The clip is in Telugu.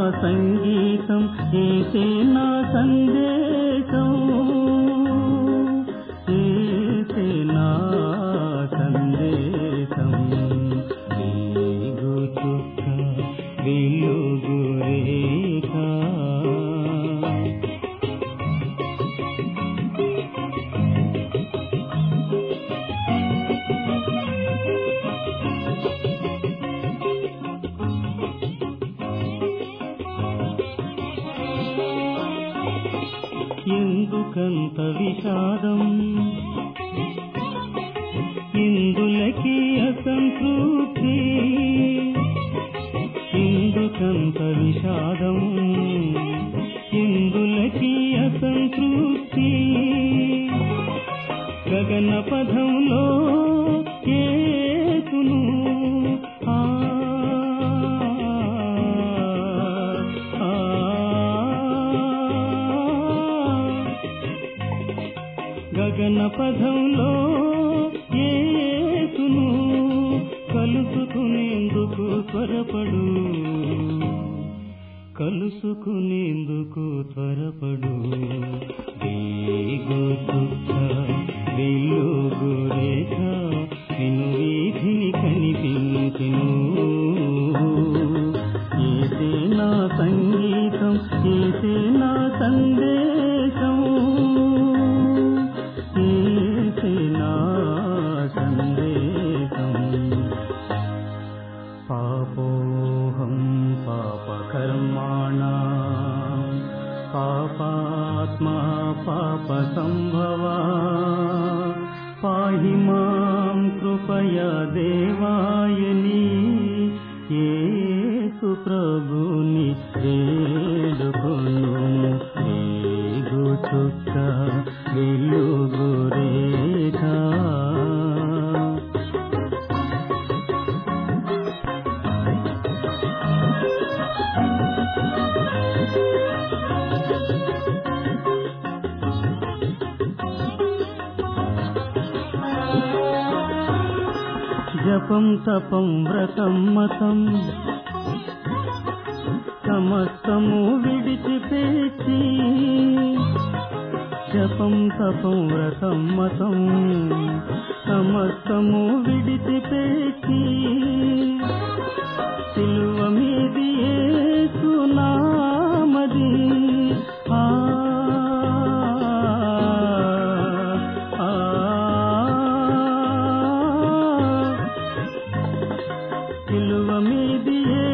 సంగీతం ఏసే నా సందేశం ఏసే నా సందేశం వెలుగు చుక్క వెలుగు రేఖ ఎందుకంత విషాదం ఇందులకి అసంతృప్తి ఎందుకంత విషాదం ఇందులకి అసంతృప్తి గగన పదంలో ఏకును ఆ ఆ, గగన పదంలో ఏసును కలుసుకునేందుకు త్వరపడు కలుసుకునేందుకు త్వరపడు వేగు చుక్క వెలుగు రేఖ నిన్ను వీధిని కనిపించెను ఏసే నా సంగీతం ఏసే నా సందేశం ఏసే నా సందేశం పాపోహం పాపకర్మాణ పాపాత్మా పాప సంభవా పాహి మాం కృపయా దేవాయని ఏసు ప్రభుని వేడుకొను వేగు చుక్క వెలుగు రేఖ జపం తపం వ్రతం మతం సమస్తము విడిచిపెట్టి జపం తపం వ్రతం మతం సమస్తము విడిచిపెట్టి సిలువ మీది ఏసునామది ఆ ఆ, సిలువ మీది